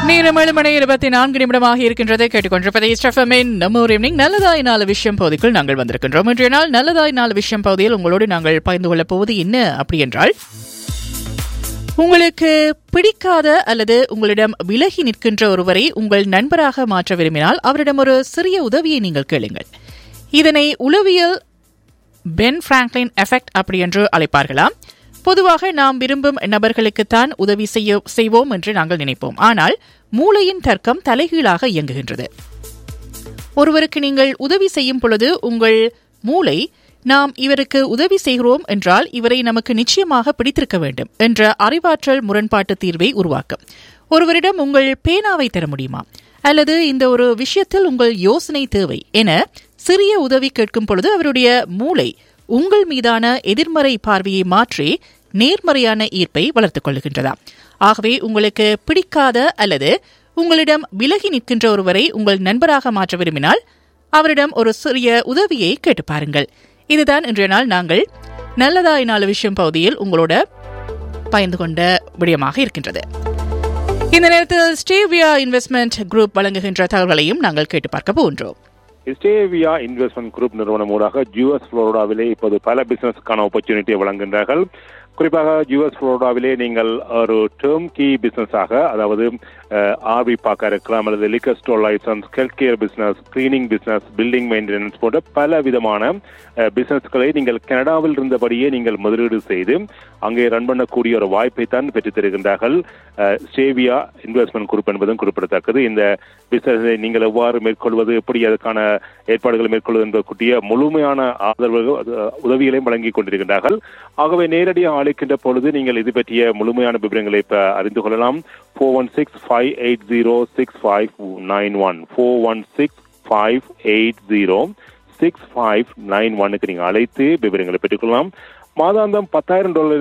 நேரம் ஏழு மணி இருபத்தி நான்கு நிமிடமாக இருக்கின்றது கேட்டுக்கொண்டிருப்பதை ஸ்டெஃபமின் நம்ம ஒரு ஈவினிங் நல்லதாய் நாலு விஷயம் பகுதிக்குள் நாங்கள் வந்திருக்கின்றோம் இன்றைய நாள் நல்லதாய் நாலு விஷயம் பகுதியில் உங்களோடு நாங்கள் பகிர்ந்து கொள்ளப் போவது என்ன அப்படி என்றால் உங்களுக்கு பிடிக்காத அல்லது உங்களிடம் விலகி நிற்கின்ற ஒருவரை உங்கள் நண்பராக மாற்ற விரும்பினால் அவரிடம் ஒரு சிறிய உதவியை நீங்கள் கேளுங்கள் இதனை உளவியல் பென் பிராங்க்லின் எஃபெக்ட் அப்படி என்று அழைப்பார்களாம் பொதுவாக நாம் விரும்பும் நபர்களுக்குத்தான் உதவி செய்ய செய்வோம் என்று நாங்கள் நினைப்போம் ஆனால் மூளையின் தர்க்கம் தலைகீழாக இயங்குகின்றது ஒருவருக்கு நீங்கள் உதவி செய்யும் பொழுது உங்கள் மூளை நாம் இவருக்கு உதவி செய்கிறோம் என்றால் இவரை நமக்கு நிச்சயமாக பிடித்திருக்க வேண்டும் என்ற அறிவாற்றல் முரண்பாட்டு தீர்வை உருவாக்கும் ஒருவரிடம் உங்கள் பேனாவை தர முடியுமா அல்லது இந்த ஒரு விஷயத்தில் உங்கள் யோசனை தேவை என சிறிய உதவி கேட்கும் பொழுது அவருடைய மூளை உங்கள் மீதான எதிர்மறை பார்வையை மாற்றி நேர்மறையான ஈர்ப்பை வளர்த்துக் கொள்ளுகின்றதா ஆகவே உங்களுக்கு பிடிக்காத அல்லது உங்களிடம் விலகி நிற்கின்ற ஒருவரை உங்கள் நண்பராக மாற்ற விரும்பினால் அவரிடம் ஒரு சிறிய உதவியை கேட்டு பாருங்கள் இதுதான் இன்றைய நாள் நாங்கள் நல்லதாய் நாலு விஷயம் பகுதியில் உங்களோட பயந்து கொண்ட விடயமாக இருக்கின்றது இந்த நேரத்தில் ஸ்டேவியா இன்வெஸ்ட்மெண்ட் குரூப் வழங்குகின்ற தகவல்களையும் நாங்கள் கேட்டு பார்க்க போகின்றோம் இஸ்டேவியா இன்வெஸ்ட்மெண்ட் குரூப் நிறுவனம் ஊடாக ஜூஎஸ் புளோரிடாவிலே இப்போது பல பிசினஸ்க்கான ஆப்பர்ச்சுனிட்டியை வழங்குகின்றார்கள் குறிப்பாக யூஎஸ் புளோரிடாவிலே நீங்கள் ஒரு டேர்ம் கீ பிசினஸாக அதாவது ஆர்வி பார்க்க இருக்கலாம் அல்லது liquor store licence health care business cleaning business building maintenance போன்ற பல விதமான பிசினஸ்களை நீங்கள் கனடாவில் இருந்தபடியே நீங்கள் முதலீடு செய்து அங்கே ரன் பண்ணக்கூடிய ஒரு வாய்ப்பை தான் பெற்றுத் தருகின்றார்கள் ஸ்டேவியா இன்வெஸ்ட்மெண்ட் குரூப் என்பதும் குறிப்பிடத்தக்கது இந்த பிசினஸை நீங்கள் எவ்வாறு மேற்கொள்வது எப்படி அதற்கான ஏற்பாடுகளை மேற்கொள்வது என்பதற்குரிய முழுமையான ஆதரவு உதவிகளையும் வழங்கிக் கொண்டிருக்கின்றார்கள் ஆகவே நேரடியாக அழைக்கின்ற பொழுது நீங்கள் இது பற்றிய முழுமையான விவரங்களை இப்ப அறிந்து கொள்ளலாம் four one six five eight zero six five nine one four one six five eight zero six five nine ஒன்னுக்கு நீங்கள் அழைத்து விவரங்களை பெற்றுக்கொள்ளலாம் மாதாந்தம் பத்தாயிரம் டாலர்